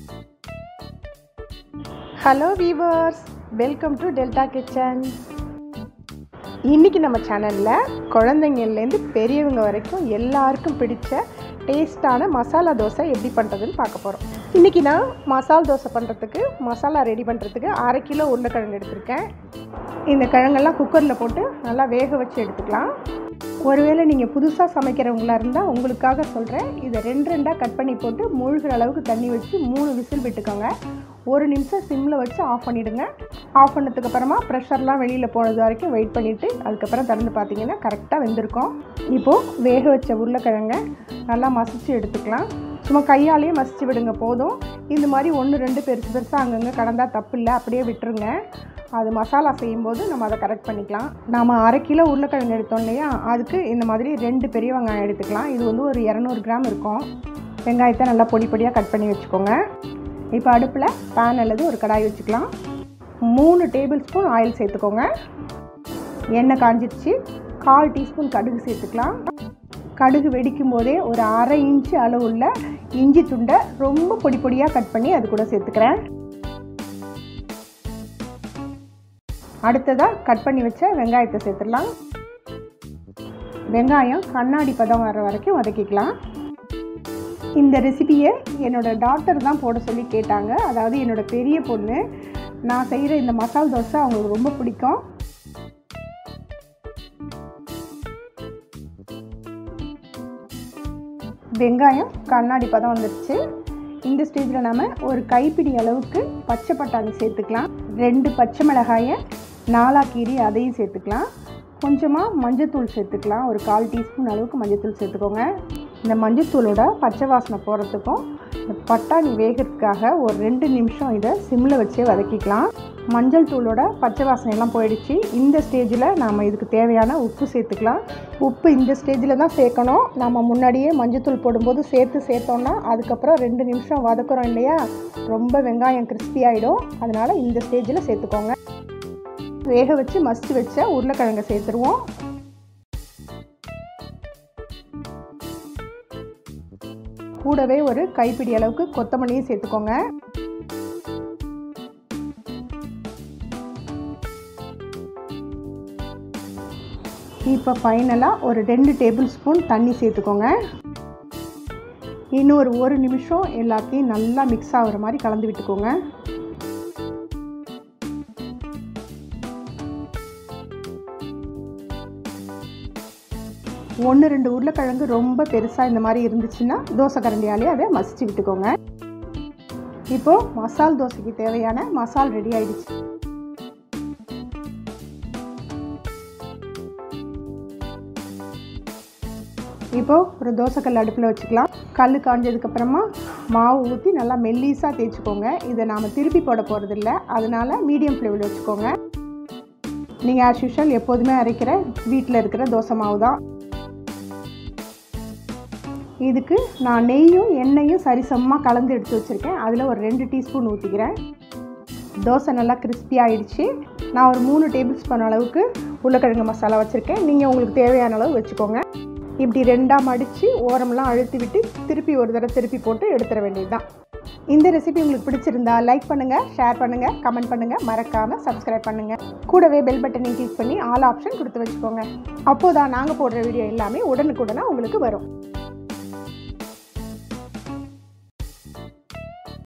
hello viewers welcome to Delta Kitchen இன்றைக்கி நம்ம சேனலில் குழந்தைங்கள்லேருந்து பெரியவங்க வரைக்கும் எல்லாருக்கும் பிடிச்ச டேஸ்டான மசாலா தோசை எப்படி பண்ணுறதுன்னு பார்க்க போகிறோம் இன்றைக்கி நான் மசால் தோசை பண்ணுறதுக்கு மசாலா ரெடி பண்ணுறதுக்கு அரை கிலோ உருளைக்கிழங்கு எடுத்திருக்கேன் இந்த கிழங்கெல்லாம் குக்கரில் போட்டு நல்லா வேக வச்சு எடுத்துக்கலாம் ஒருவேளை நீங்கள் புதுசாக சமைக்கிறவங்களா இருந்தால் உங்களுக்காக சொல்கிறேன் இதை ரெண்டு ரெண்டாக கட் பண்ணி போட்டு மூழ்கிற அளவுக்கு தண்ணி வச்சு மூணு விசில் விட்டுக்கோங்க ஒரு நிமிஷம் சிம்மில் வச்சு ஆஃப் பண்ணிவிடுங்க ஆஃப் பண்ணதுக்கு அப்புறமா ப்ரெஷர்லாம் வெளியில் போனது வரைக்கும் வெயிட் பண்ணிவிட்டு அதுக்கப்புறம் திறந்து பார்த்தீங்கன்னா கரெக்டாக வெந்திருக்கும் இப்போது வேக வச்ச உருளைக்கிழங்க நல்லா மசிச்சு எடுத்துக்கலாம் சும்மா கையாலேயே மசிச்சு விடுங்க போதும் இந்த மாதிரி ஒன்று ரெண்டு பெருசு பெருசாக அங்கங்கே கடந்தால் தப்பு இல்லை அப்படியே விட்டுருங்க அது மசாலா செய்யும்போது நம்ம அதை கரெக்ட் பண்ணிக்கலாம் நாம் அரை கிலோ உருளைக்கிழங்கு எடுத்தோம் இல்லையா அதுக்கு இந்த மாதிரி ரெண்டு பெரிய வெங்காயம் எடுத்துக்கலாம் இது வந்து ஒரு இரநூறு கிராம் இருக்கும் வெங்காயத்தை நல்லா பொடி பொடியாக கட் பண்ணி வச்சுக்கோங்க இப்போ அடுப்பில் பேன் அல்லது ஒரு கடாய் வச்சுக்கலாம் மூணு டேபிள் ஸ்பூன் ஆயில் சேர்த்துக்கோங்க எண்ணெய் காஞ்சிடுச்சு கால் டீஸ்பூன் கடுகு சேர்த்துக்கலாம் கடுகு வெடிக்கும் போதே ஒரு அரை இன்ச்சு அளவுள்ள இஞ்சி துண்டை ரொம்ப பொடி பொடியாக கட் பண்ணி அது கூட சேர்த்துக்கிறேன் அடுத்ததாக கட் பண்ணி வச்ச வெங்காயத்தை சேர்த்துடலாம் வெங்காயம் கண்ணாடி பதம் வர வரைக்கும் வதக்கிக்கலாம் இந்த ரெசிபியை என்னோடய டாக்டர் தான் போட சொல்லி கேட்டாங்க அதாவது என்னோடய பெரிய பொண்ணு நான் செய்கிற இந்த மசால் தோசை அவங்களுக்கு ரொம்ப பிடிக்கும் வெங்காயம் கண்ணாடி பதம் வந்துடுச்சு இந்த ஸ்டேஜில் நம்ம ஒரு கைப்பிடி அளவுக்கு பச்சை பட்டாணி சேர்த்துக்கலாம் ரெண்டு பச்சை மிளகாயை நாலாக கீரி அதையும் சேர்த்துக்கலாம் கொஞ்சமாக மஞ்சத்தூள் சேர்த்துக்கலாம் ஒரு கால் டீஸ்பூன் அளவுக்கு மஞ்சத்தூள் சேர்த்துக்கோங்க இந்த மஞ்சத்தூளோட பச்சை வாசனை போகிறதுக்கும் இந்த பட்டாணி வேகிறதுக்காக ஒரு ரெண்டு நிமிஷம் இதை சிம்மில் வச்சே வதக்கிக்கலாம் மஞ்சள் தூளோட பச்சை வாசனையெல்லாம் போயிடுச்சு இந்த ஸ்டேஜில் நாம் இதுக்கு தேவையான உப்பு சேர்த்துக்கலாம் உப்பு இந்த ஸ்டேஜில் தான் சேர்க்கணும் நம்ம முன்னாடியே மஞ்சத்தூள் போடும்போது சேர்த்து சேர்த்தோம்னா அதுக்கப்புறம் ரெண்டு நிமிஷம் வதக்குறோம் இல்லையா ரொம்ப வெங்காயம் கிறிஸ்பி ஆகிடும் அதனால் இந்த ஸ்டேஜில் சேர்த்துக்கோங்க வேக வச்சு மசிச்சு வச்ச உருளைக்கிழங்கை சேர்த்துருவோம் கூடவே ஒரு கைப்பிடி அளவுக்கு கொத்தமல்லியும் சேர்த்துக்கோங்க இப்போ ஃபைனலாக ஒரு ரெண்டு டேபிள் ஸ்பூன் தண்ணி சேர்த்துக்கோங்க இன்னும் ஒரு ஒரு நிமிஷம் எல்லாத்தையும் நல்லா மிக்ஸ் ஆகுற மாதிரி கலந்து விட்டுக்கோங்க ஒன்று ரெண்டு உருளைக்கிழங்கு ரொம்ப பெருசாக இந்த மாதிரி இருந்துச்சுன்னா தோசை கரண்டியாலே அதை மசிச்சு விட்டுக்கோங்க இப்போது மசால் தோசைக்கு தேவையான மசால் ரெடி ஆயிடுச்சு இப்போது ஒரு தோசைக்கல் அடுப்பில் வச்சுக்கலாம் கல் காஞ்சதுக்கப்புறமா மாவு ஊற்றி நல்லா மெல்லீஸாக தேய்ச்சிக்கோங்க இதை நாம் திருப்பி போட போகிறதில்ல அதனால் மீடியம் ஃப்ளேமில் வச்சுக்கோங்க நீங்கள் ஆஸ் யூஷுவல் எப்போதுமே அரைக்கிற வீட்டில் இருக்கிற தோசை மாவு தான் இதுக்கு நான் நெய்யும் எண்ணெயும் சரிசமமாக கலந்து எடுத்து வச்சுருக்கேன் அதில் ஒரு ரெண்டு டீஸ்பூன் ஊற்றிக்கிறேன் தோசை நல்லா கிறிஸ்பி ஆகிடுச்சு நான் ஒரு மூணு டேபிள் ஸ்பூன் அளவுக்கு உருளைக்கிழங்கு மசாலா வச்சுருக்கேன் நீங்கள் உங்களுக்கு தேவையான அளவு வச்சுக்கோங்க இப்படி ரெண்டாக மடித்து ஓரமெல்லாம் அழுத்தி விட்டு திருப்பி ஒரு தடவை திருப்பி போட்டு எடுத்துட வேண்டியது தான் இந்த ரெசிபி உங்களுக்கு பிடிச்சிருந்தா லைக் பண்ணுங்கள் ஷேர் பண்ணுங்கள் கமெண்ட் பண்ணுங்கள் மறக்காமல் சப்ஸ்கிரைப் பண்ணுங்கள் கூடவே பெல் பட்டனையும் கிளிக் பண்ணி ஆல் ஆப்ஷன் கொடுத்து வச்சுக்கோங்க அப்போதான் நாங்கள் போடுற வீடியோ எல்லாமே உடனுக்குடனாக உங்களுக்கு வரும்